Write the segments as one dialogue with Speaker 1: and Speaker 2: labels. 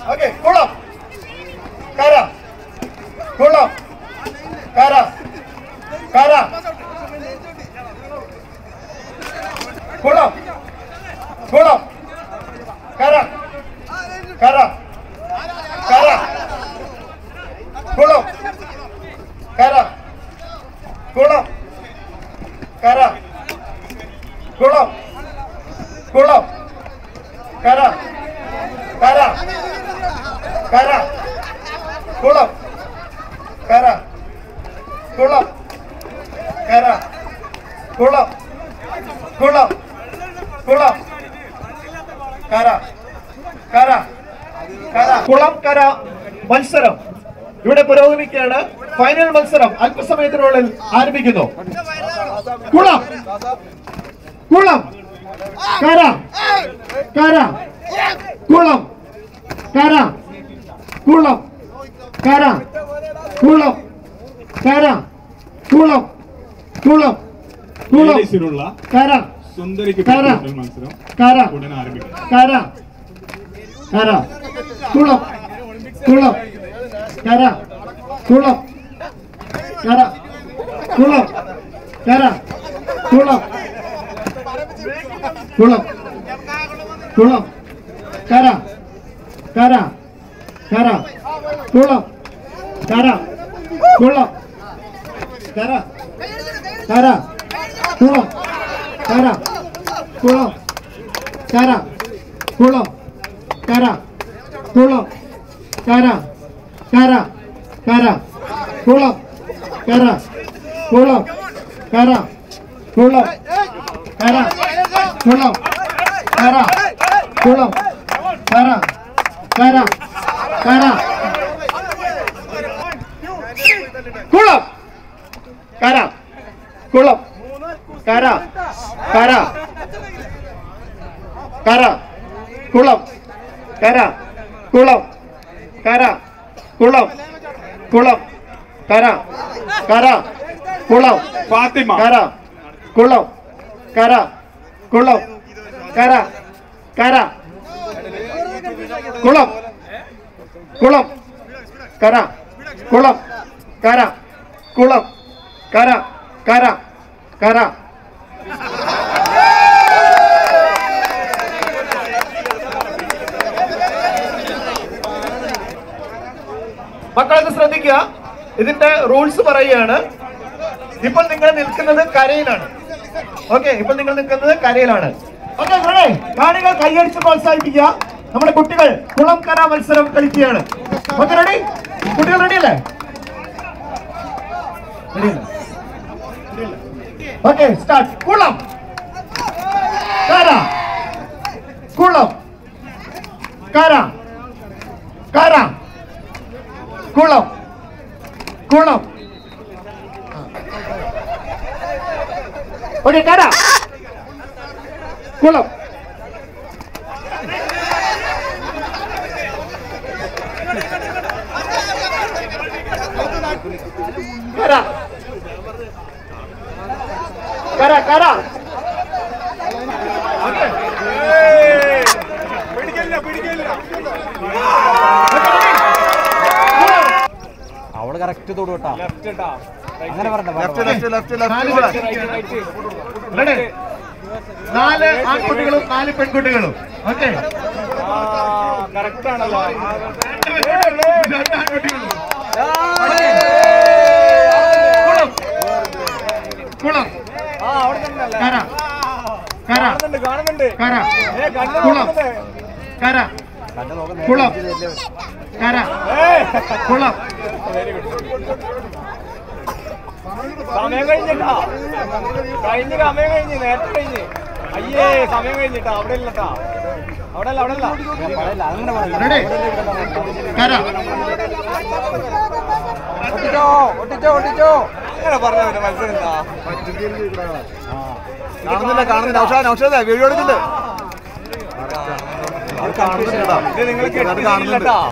Speaker 1: Okay കുളം കര കുളം കര കര കുളം കുളം കര കര കര കുളം കര കുളം കര കുളം കുളം കര കര കര കുളം കര കുളം കര കുളം കുളം കുളം കര കര കര കുളം കര മത്സരം ഇവിടെ പുരോഗമിക്കുകയാണ് ഫൈനൽ മത്സരം അല്പസമയത്തിനുള്ളിൽ ആരംഭിക്കുന്നു കുളം കുളം കര കര കുളം കര കുളം കര കുളം കര കുളം കുളം കുളം
Speaker 2: ലേഡീസിനുള്ള
Speaker 1: കര
Speaker 2: സുന്ദരിക്ക്
Speaker 1: കര.
Speaker 2: പറ്റിയ മത്സരം
Speaker 1: കര
Speaker 2: ഉടൻ ആരംഭിക്കും
Speaker 1: കര കര കുളം കുളം കര കുളം കര കുളം കര കുളം കുളം കുളം കര കര കര കുളം കര കുളം കര കര കുളം കര കുളം കര കുളം കര കുളം കര കര കര കുളം കര കുളം കര കുളം കര കുളം കര കുളം കര കര കര കുളം കര കുളം കര കര കര കുളം കര കുളം കര കുളം കുളം കര കര കുളം
Speaker 2: ഫാത്തിമ
Speaker 1: കര കുളം കര കുളം കര കര കുളം കുളം കര കുളം കര കുളം കര കര കര മക്കളൊക്കെ ശ്രദ്ധിക്കുക ഇതിന്റെ റൂൾസ് പറയുകയാണ് ഇപ്പോൾ നിങ്ങൾ നിൽക്കുന്നത് കരയിലാണ് ഓക്കെ ഇപ്പോൾ നിങ്ങൾ നിൽക്കുന്നത് കരയിലാണ് ഓക്കെ കാണികൾ കൈയടിച്ച് പ്രോത്സാഹിപ്പിക്കുക നമ്മുടെ കുട്ടികൾ കുളം കര മത്സരം കളിക്കുകയാണ് ഓക്കെ റെഡി കുട്ടികൾ റെഡി അല്ലേ ഓക്കെ സ്റ്റാർട്ട് കുളം കര കുളം കര കര കുളം കുളം ഓക്കെ കര കുളം കര കര കര ഓക്കെ
Speaker 3: അവള് കറക്റ്റ് തൊടു കേട്ടാ അങ്ങനെ
Speaker 1: Ready? നാല് ആൺകുട്ടികളും നാല് പെൺകുട്ടികളും ഓക്കെ
Speaker 2: കറക്റ്റ് ആണല്ലോ
Speaker 1: രണ്ട് ആൺകുട്ടികളും കുളം കുളം കര കര
Speaker 2: കാണുന്നുണ്ട്
Speaker 1: കര കുളം കര കുളം കര കുളം
Speaker 2: സമയം കഴിഞ്ഞിട്ടാ കഴിഞ്ഞ് സമയം കഴിഞ്ഞ് നേരത്തെ കഴിഞ്ഞ് അയ്യേ സമയം കഴിഞ്ഞിട്ടാ അവിടെ ഇല്ലട്ടാ അവിടെ അല്ല അവിടെ അല്ല
Speaker 3: അങ്ങനെ
Speaker 1: റെഡി കര
Speaker 3: ഒട്ടിച്ചോ ഒട്ടിച്ചോ ഒട്ടിച്ചോ
Speaker 2: അങ്ങനെ പറഞ്ഞ പിന്നെ മത്സരം എന്താ
Speaker 4: കാണുന്നില്ല കാണുന്നില്ല ഔഷധ ഔഷധ വീഡിയോ എടുക്കുന്നുണ്ട് അത് കാണുന്നില്ലടാ
Speaker 2: ഇത് നിങ്ങൾ
Speaker 4: അത് കാണുന്നുണ്ട്
Speaker 2: കെട്ടില്ലട്ടാ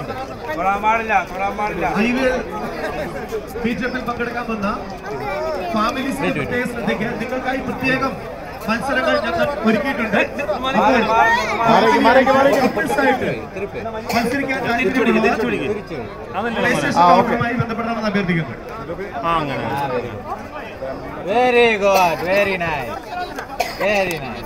Speaker 2: തൊടാൻ പാടില്ല തൊടാൻ പാടില്ല
Speaker 1: ഐ വിൽ ബി ജെ പിയിൽ പങ്കെടുക്കാൻ വന്ന ഫാമിലീസിന്റെ പ്രത്യേക ശ്രദ്ധിക്കുക നിങ്ങൾക്കായി പ്രത്യേകം മത്സരങ്ങൾ ഞങ്ങൾ ഒരുക്കിയിട്ടുണ്ട് Couples ആയിട്ട് മത്സരിക്കാൻ താല്പര്യമുള്ളവർ PlayStation കൗണ്ടറുമായി ബന്ധപ്പെടണമെന്ന് അഭ്യർത്ഥിക്കുന്നു
Speaker 3: very good very nice very nice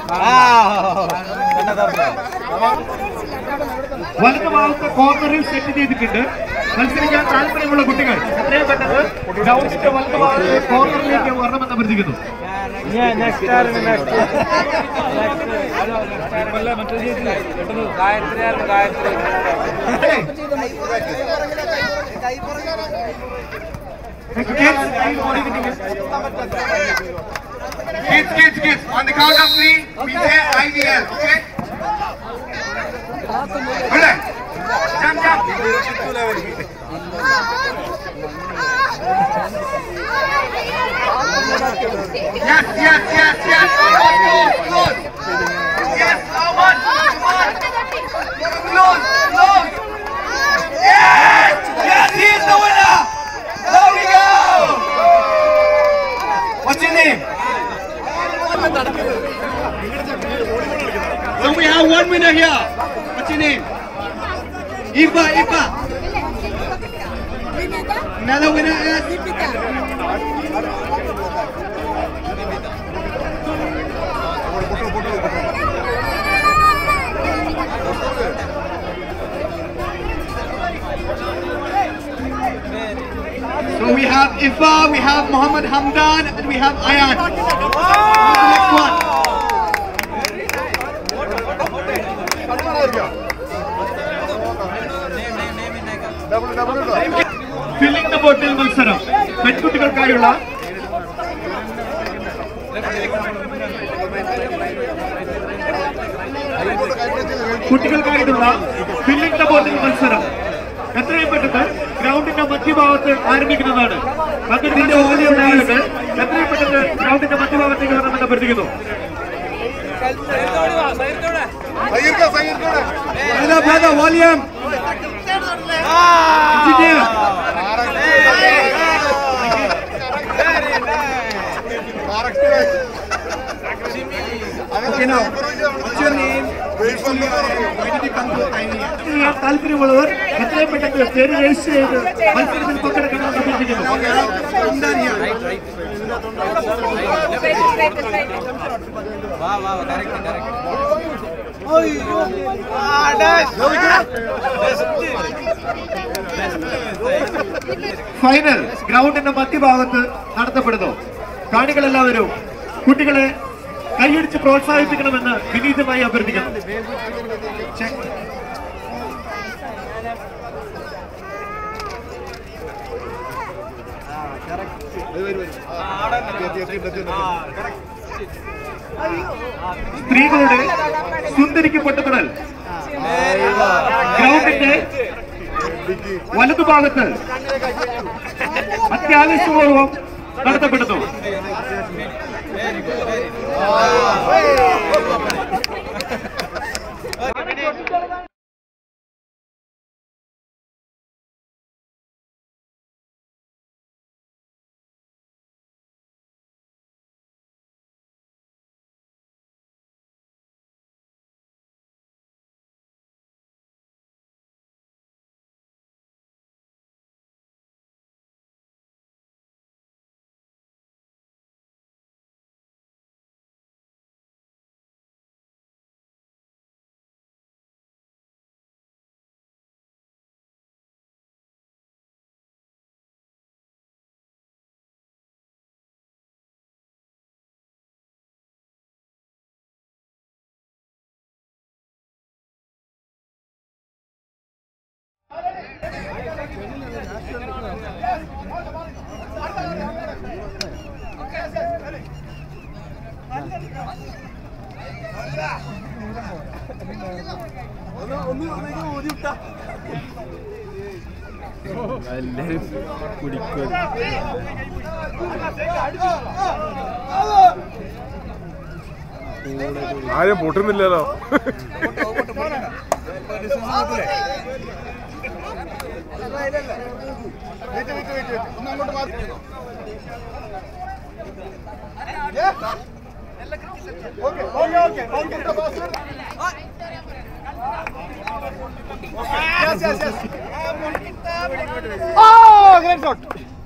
Speaker 1: വലത് ഭാഗത്ത് കോർണറിൽ സെറ്റ് ചെയ്തിട്ടുണ്ട് മത്സരിക്കാൻ താല്പര്യമുള്ള കുട്ടികൾ എത്രയും പെട്ടെന്ന് ഗ്രൗണ്ടിന്റെ വലത് ഭാഗത്ത് കോർണറിലേക്ക് വരണമെന്ന് അഭ്യർത്ഥിക്കുന്നു
Speaker 5: Kids, kids, kids. On the count of three, we say IVL. Okay? Good. Jump, jump. Yes, yes, yes, yes. Close, close, close. Yes, Aman. Come on. Close, close. Yes, yes, he is the winner. There we go. What's your name? So we have one winner here. What's your name? Ifa, Ifa. Another winner is So we have Ifa, we have Muhammad Hamdan, and we have Ayan. Who's the next one?
Speaker 1: Filling the bottle മത്സരം പെൺകുട്ടികൾക്കായുള്ള കുട്ടികൾക്കായിട്ടുള്ള filling the bottle മത്സരം എത്രയും പെട്ടെന്ന് ഗ്രൗണ്ടിന്റെ മധ്യഭാഗത്ത് ആരംഭിക്കുന്നതാണ് പങ്കെടുത്തിന്റെ ഓലിയ ഉണ്ടായിട്ട് എത്രയും പെട്ടെന്ന് ഗ്രൗണ്ടിന്റെ മധ്യഭാഗത്തേക്ക് വരണമെന്ന് അഭ്യർത്ഥിക്കുന്നു
Speaker 5: Brother, brother, volume.
Speaker 1: Engineer.
Speaker 5: Okay, now, what's your name? Why did you come to IVL?
Speaker 1: ചെയ്യാൻ താല്പര്യമുള്ളവർ എത്രയും പെട്ടെന്ന് പേര് രജിസ്റ്റർ ചെയ്ത് മത്സരത്തിൽ പങ്കെടുക്കണമെന്ന് അഭ്യർത്ഥിക്കുന്നു
Speaker 5: Come down here.
Speaker 1: ഫൈനൽ ഗ്രൗണ്ടിന്റെ മധ്യഭാഗത്ത് നടത്തപ്പെടുന്നു കാണികളെല്ലാവരും കുട്ടികളെ കൈയടിച്ച് പ്രോത്സാഹിപ്പിക്കണമെന്ന് വിനീതമായി അഭ്യർത്ഥിക്കുന്നു സ്ത്രീകളുടെ സുന്ദരിക്ക് പൊട്ടപ്പെടൽ ഗ്രൗണ്ടിന്റെ വലതുഭാഗത്ത് അത്യാവശ്യപൂർവം നടത്തപ്പെടുന്നു
Speaker 6: ആരും പൊട്ടുന്നില്ലല്ലോ
Speaker 1: Okay, okay, okay, okay. Yes, yes, yes.
Speaker 2: Oh, great shot.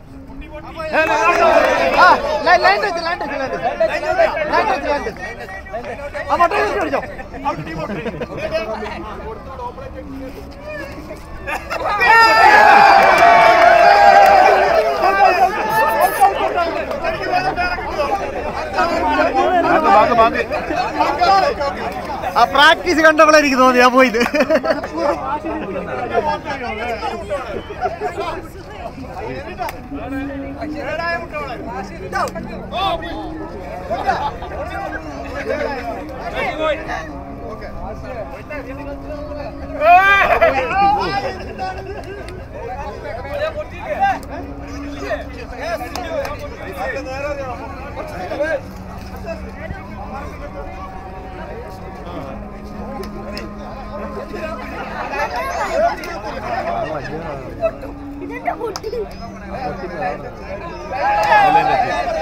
Speaker 3: ആ പ്രാക്ടീസ് കണ്ടപ്പോഴേ എനിക്ക് തോന്നി ഞാൻ പോയത്
Speaker 7: ഇതെന്റെ കുട്ടി